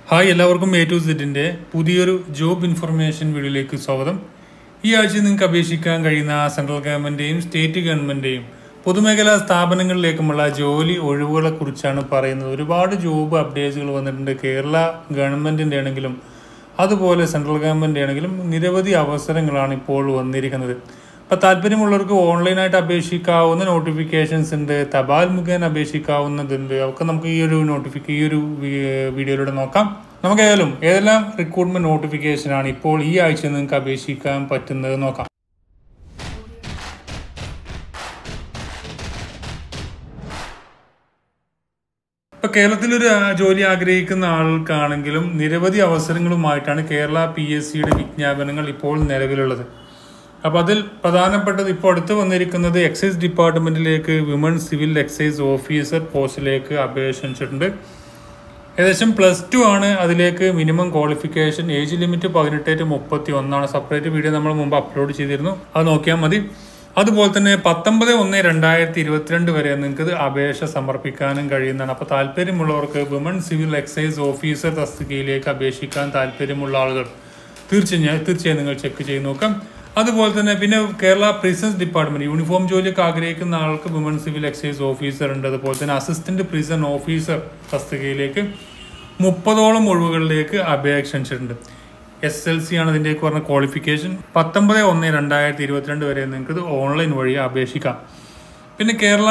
hi എല്ലാവർക്കും A to സെറ്റിന്റെ പുതിയൊരു ജോബ് ഇൻഫർമേഷൻ വീഡിയോയിലേക്ക് സ്വാഗതം ഈ ആഴ്ച നിങ്ങൾക്ക് അപേക്ഷിക്കാൻ കഴിയുന്ന സെൻട്രൽ ഗവൺമെന്റിന്റെയും സ്റ്റേറ്റ് ഗവൺമെന്റിന്റെയും പൊതുമേഖലാ സ്ഥാപനങ്ങളിലേക്കുമുള്ള ജോലി ഒഴിവുകളെ കുറിച്ചാണ് പറയുന്നത് ഒരുപാട് ജോബ് അപ്ഡേറ്റ്സുകൾ വന്നിട്ടുണ്ട് കേരള ഗവൺമെന്റിന്റെ ആണെങ്കിലും അതുപോലെ സെൻട്രൽ ഗവൺമെന്റ് ആണെങ്കിലും നിരവധി അവസരങ്ങളാണ് ഇപ്പോൾ വന്നിരിക്കുന്നത് അപ്പോൾ താല്പര്യമുള്ളവർക്ക് ഓൺലൈനായിട്ട് അപേക്ഷിക്കാവുന്ന നോട്ടിഫിക്കേഷൻസ് ഉണ്ട് തപാൽ മുഖേന അപേക്ഷിക്കാവുന്നതുണ്ട് അതൊക്കെ നമുക്ക് ഈ ഒരു നോട്ടിഫിക്ക ഈ ഒരു വീ- വീഡിയോയിലൂടെ നോക്കാം നമുക്ക് ഏതായാലും ഏതെല്ലാം റിക്രൂട്ട്മെന്റ് നോട്ടിഫിക്കേഷൻ ആണ് ഇപ്പോൾ ഈ ആഴ്ച നിങ്ങൾക്ക് അപേക്ഷിക്കാൻ പറ്റുന്നത് നോക്കാം ഇപ്പൊ കേരളത്തിലൊരു ആ, ജോലി ആഗ്രഹിക്കുന്ന ആൾക്കാണെങ്കിലും നിരവധി അവസരങ്ങളുമായിട്ടാണ് കേരള പി എസ് സിയുടെ വിജ്ഞാപനങ്ങൾ ഇപ്പോൾ നിലവിലുള്ളത് അപ്പോൾ അതിൽ പ്രധാനപ്പെട്ടത് ഇപ്പോൾ അടുത്ത് വന്നിരിക്കുന്നത് എക്സൈസ് ഡിപ്പാർട്ട്മെന്റിലേക്ക് വിമൺ സിവിൽ എക്സൈസ് ഓഫീസർ പോസ്റ്റിലേക്ക് അപേക്ഷ ക്ഷണിച്ചിട്ടുണ്ട് ഏകദേശം പ്ലസ് ടു ആണ് അതിലേക്ക് മിനിമം ക്വാളിഫിക്കേഷൻ ഏജ് ലിമിറ്റ് പതിനെട്ട് ടു മുപ്പത്തി ഒന്നാണ് സെപ്പറേറ്റ് വീഡിയോ നമ്മൾ മുമ്പ് അപ്ലോഡ് ചെയ്തിരുന്നു അത് നോക്കിയാൽ മതി അതുപോലെ തന്നെ പത്തൊമ്പത് ഒന്ന് രണ്ടായിരത്തി ഇരുപത്തിരണ്ട് വരെ നിങ്ങൾക്ക് ഇത് അപേക്ഷ സമർപ്പിക്കാനും കഴിയുന്നതാണ് അപ്പോൾ താല്പര്യമുള്ളവർക്ക് വിമൺ സിവിൽ എക്സൈസ് ഓഫീസർ തസ്തികയിലേക്ക് അപേക്ഷിക്കാൻ താല്പര്യമുള്ള ആളുകൾ തീർച്ചയായും തീർച്ചയായും നിങ്ങൾ ചെക്ക് ചെയ്ത് നോക്കാം അതുപോലെ തന്നെ പിന്നെ കേരള പ്രിസൺസ് ഡിപ്പാർട്ട്മെന്റ് യൂണിഫോം ജോലിയൊക്കെ ആഗ്രഹിക്കുന്ന ആൾക്ക് വിമൺ സിവിൽ എക്സൈസ് ഓഫീസർ ഉണ്ട് അതുപോലെ തന്നെ അസിസ്റ്റന്റ് പ്രിസൺ ഓഫീസർ തസ്തികയിലേക്ക് മുപ്പതോളം ഒഴിവുകളിലേക്ക് അപേക്ഷ ക്ഷണിച്ചിട്ടുണ്ട് എസ് എൽ സി ആണ് ഇതിൻ്റെയൊക്കെ പറഞ്ഞ ക്വാളിഫിക്കേഷൻ പത്തൊമ്പത് ഒന്ന് രണ്ടായിരത്തി ഇരുപത്തിരണ്ട് വരെ നിങ്ങൾക്ക് ഇത് ഓൺലൈൻ വഴി അപേക്ഷിക്കാം പിന്നെ Kerala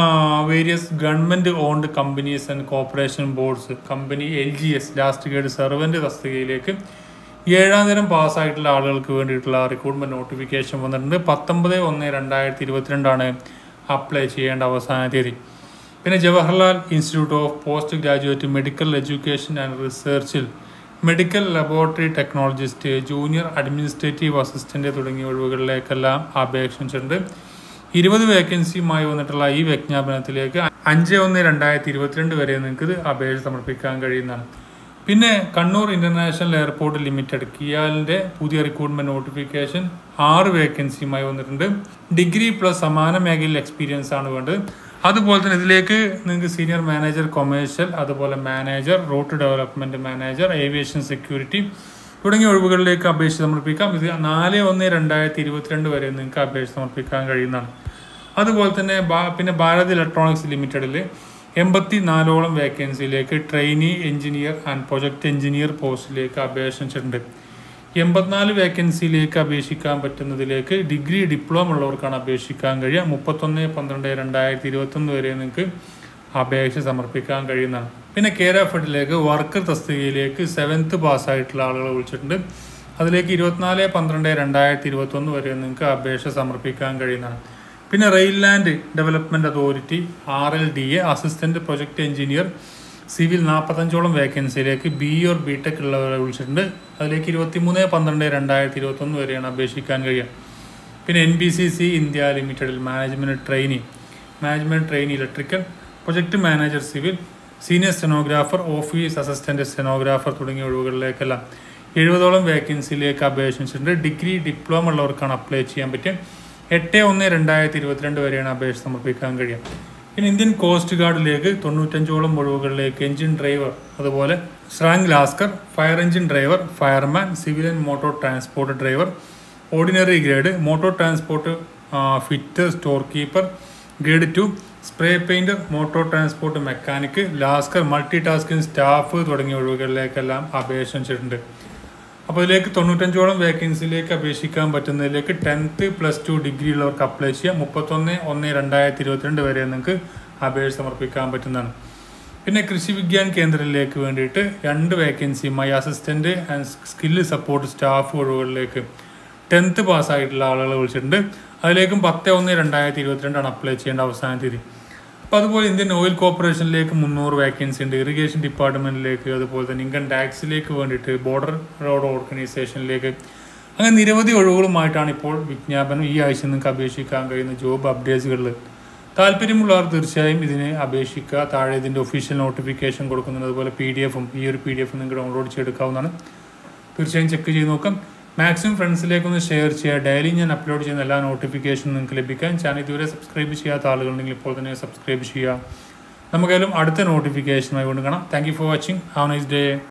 various government owned companies and corporation boards company L G S last grade servant തസ്തികയിലേക്ക് ഏഴാം തരം പാസ്സായിട്ടുള്ള ആളുകൾക്ക് വേണ്ടിയിട്ടുള്ള റിക്രൂട്ട്മെന്റ് നോട്ടിഫിക്കേഷൻ വന്നിട്ടുണ്ട് പത്തൊമ്പത് ഒന്ന് രണ്ടായിരത്തി ഇരുപത്തിരണ്ടാണ് അപ്ലൈ ചെയ്യേണ്ട അവസാന തീയതി പിന്നെ Jawaharlal institute of post graduate medical education and റിസർച്ചിൽ medical laboratory technologist junior administrative assistant തുടങ്ങിയ ഒഴിവുകളിലേക്കെല്ലാം അപേക്ഷിച്ചിട്ടുണ്ട് ഇരുപത് വേക്കൻസിയുമായി വന്നിട്ടുള്ള ഈ വിജ്ഞാപനത്തിലേക്ക് അഞ്ച് ഒന്ന് രണ്ടായിരത്തി ഇരുപത്തിരണ്ട് വരെ നിങ്ങൾക്ക് ഇത് അപേക്ഷ സമർപ്പിക്കാൻ കഴിയുന്നതാണ് പിന്നെ കണ്ണൂർ ഇന്റർനാഷണൽ എയർപോർട്ട് ലിമിറ്റഡ് കിയാലിന്റെ പുതിയ റിക്രൂട്ട്മെന്റ് നോട്ടിഫിക്കേഷൻ ആറ് വേക്കൻസിയുമായി വന്നിട്ടുണ്ട് ഡിഗ്രി പ്ലസ് സമാന മേഖലയിൽ എക്സ്പീരിയൻസ് ആണ് വേണ്ടത് അതുപോലെ തന്നെ ഇതിലേക്ക് നിങ്ങൾക്ക് സീനിയർ മാനേജർ കൊമേഴ്ഷ്യൽ അതുപോലെ manager route development manager aviation security തുടങ്ങിയ ഒഴിവുകളിലേക്ക് അപേക്ഷ സമർപ്പിക്കാം ഇത് നാല് ഒന്ന് രണ്ടായിരത്തി ഇരുപത്തിരണ്ട് വരെ നിങ്ങൾക്ക് അപേക്ഷ സമർപ്പിക്കാൻ കഴിയുന്നതാണ് അതുപോലെ തന്നെ ബാ- പിന്നെ ഭാരത് ഇലക്ട്രോണിക്സ് ലിമിറ്റഡിൽ എൺപത്തി നാലോളം വേക്കൻസിയിലേക്ക് trainee engineer and project engineer പോസ്റ്റിലേക്ക് അപേക്ഷ ക്ഷണിച്ചിട്ടുണ്ട് എൺപത്തിനാല് വേക്കൻസിയിലേക്ക് അപേക്ഷിക്കാൻ പറ്റുന്നതിലേക്ക് ഡിഗ്രി ഡിപ്ലോമ ഉള്ളവർക്കാണ് അപേക്ഷിക്കാൻ കഴിയുക മുപ്പത്തൊന്ന് പന്ത്രണ്ട് രണ്ടായിരത്തി ഇരുപത്തൊന്ന് വരെ നിങ്ങൾക്ക് അപേക്ഷ സമർപ്പിക്കാൻ കഴിയുന്നതാണ് പിന്നെ കേര ഫെഡിലേക്ക് വർക്കർ തസ്തികയിലേക്ക് സെവൻത്ത് പാസ്സായിട്ടുള്ള ആളുകളെ വിളിച്ചിട്ടുണ്ട് അതിലേക്ക് ഇരുപത്തിനാല് പന്ത്രണ്ട് രണ്ടായിരത്തി ഇരുപത്തൊന്ന് വരെ നിങ്ങൾക്ക് അപേക്ഷ സമർപ്പിക്കാൻ കഴിയുന്നതാണ് പിന്നെ rail land development authority R L D A assistant project engineer civil നാൽപ്പത്തഞ്ചോളം വേക്കൻസിയിലേക്ക് ബി ഓർ ബി ടെക് ഉള്ളവരെ വിളിച്ചിട്ടുണ്ട് അതിലേക്ക് ഇരുപത്തിമൂന്ന് പന്ത്രണ്ട് രണ്ടായിരത്തി ഇരുപത്തൊന്ന് വരെയാണ് അപേക്ഷിക്കാൻ കഴിയുക പിന്നെ N B C C India ലിമിറ്റഡിൽ management trainee management trainee electrical project manager civil senior stenographer office assistant stenographer തുടങ്ങിയ ഒഴിവുകളിലേക്കെല്ലാം എഴുപതോളം വേക്കൻസിയിലേക്ക് അപേക്ഷിച്ചിട്ടുണ്ട് ഡിഗ്രി ഡിപ്ലോമ ഉള്ളവർക്കാണ് അപ്ലൈ ചെയ്യാൻ പറ്റുക എട്ട് ഒന്ന് രണ്ടായിരത്തി ഇരുപത്തിരണ്ട് വരെയാണ് അപേക്ഷ സമർപ്പിക്കാൻ കഴിയുക പിന്നെ ഇന്ത്യൻ കോസ്റ്റ് ഗാർഡിലേക്ക് തൊണ്ണൂറ്റഞ്ചോളം ഒഴിവുകളിലേക്ക് എഞ്ചിൻ ഡ്രൈവർ അതുപോലെ ശ്രാങ്ക് ലാസ്കർ fire engine driver fireman civil and motor transport driver ordinary grade motor transport fitter storekeeper grade two spray painter motor transport mechanic ലാസ്കർ മൾട്ടി ടാസ്കിംഗ് സ്റ്റാഫ് തുടങ്ങിയ ഒഴിവുകളിലേക്കെല്ലാം അപേക്ഷ ക്ഷണിച്ചിട്ടുണ്ട് അപ്പോൾ ഇതിലേക്ക് തൊണ്ണൂറ്റഞ്ചോളം വേക്കൻസിയിലേക്ക് അപേക്ഷിക്കാൻ പറ്റുന്നതിലേക്ക് ടെൻത്ത് പ്ലസ് ടു ഡിഗ്രി ഉള്ളവർക്ക് അപ്ലൈ ചെയ്യാം മുപ്പത്തൊന്ന് ഒന്ന് രണ്ടായിരത്തി ഇരുപത്തിരണ്ട് വരെ നിങ്ങൾക്ക് അപേക്ഷ സമർപ്പിക്കാൻ പറ്റുന്നതാണ് പിന്നെ കൃഷി വിജ്ഞാൻ കേന്ദ്രത്തിലേക്ക് വേണ്ടിയിട്ട് രണ്ട് വേക്കൻസിയുമായി assistant and skill support staff ഒഴിവുകളിലേക്ക് ടെൻത്ത് പാസ്സായിട്ടുള്ള ആളുകളെ വിളിച്ചിട്ടുണ്ട് അതിലേക്കും പത്ത് ഒന്ന് രണ്ടായിരത്തി ഇരുപത്തിരണ്ടാണ് അപ്ലൈ ചെയ്യേണ്ട അവസാന തീയതി അപ്പോൾ അതുപോലെ ഇന്ത്യൻ ഓയിൽ കോർപ്പറേഷനിലേക്ക് മുന്നൂറ് വേക്കൻസി ഉണ്ട് ഇറിഗേഷൻ ഡിപ്പാർട്ട്മെന്റിലേക്ക് അതുപോലെ തന്നെ ഇൻകം ടാക്സിലേക്ക് വേണ്ടിയിട്ട് ബോർഡർ റോഡ് ഓർഗനൈസേഷനിലേക്ക് അങ്ങനെ നിരവധി ഒഴിവുകളുമായിട്ടാണ് ഇപ്പോൾ വിജ്ഞാപനം ഈ ആഴ്ച നിങ്ങൾക്ക് അപേക്ഷിക്കാൻ കഴിയുന്ന ജോബ് അപ്ഡേറ്റ്സുകളിൽ താല്പര്യമുള്ളവർ തീർച്ചയായും ഇതിന് അപേക്ഷിക്കുക താഴെ ഇതിൻ്റെ ഒഫീഷ്യൽ നോട്ടിഫിക്കേഷൻ കൊടുക്കുന്നുണ്ട് അതുപോലെ പി ഡി എഫും ഈ ഒരു പി ഡി എഫ് നിങ്ങൾക്ക് ഡൗൺലോഡ് ചെയ്തെടുക്കാവുന്നതാണ് തീർച്ചയായും ചെക്ക് ചെയ്ത് നോക്കാം മാക്സിമം ഫ്രണ്ട്സിലേക്കൊന്ന് ഷെയർ ചെയ്യുക ഡെയിലി ഞാൻ അപ്ലോഡ് ചെയ്യുന്ന എല്ലാ നോട്ടിഫിക്കേഷനും നിങ്ങൾക്ക് ലഭിക്കാൻ ചാനൽ ഇതുവരെ സബ്സ്ക്രൈബ് ചെയ്യാത്ത ആളുകളുണ്ടെങ്കിൽ ഇപ്പോൾ തന്നെ സബ്സ്ക്രൈബ് ചെയ്യുക നമുക്കായാലും അടുത്ത നോട്ടിഫിക്കേഷനുമായി കൊണ്ട് കാണാം thank you for watching have nice day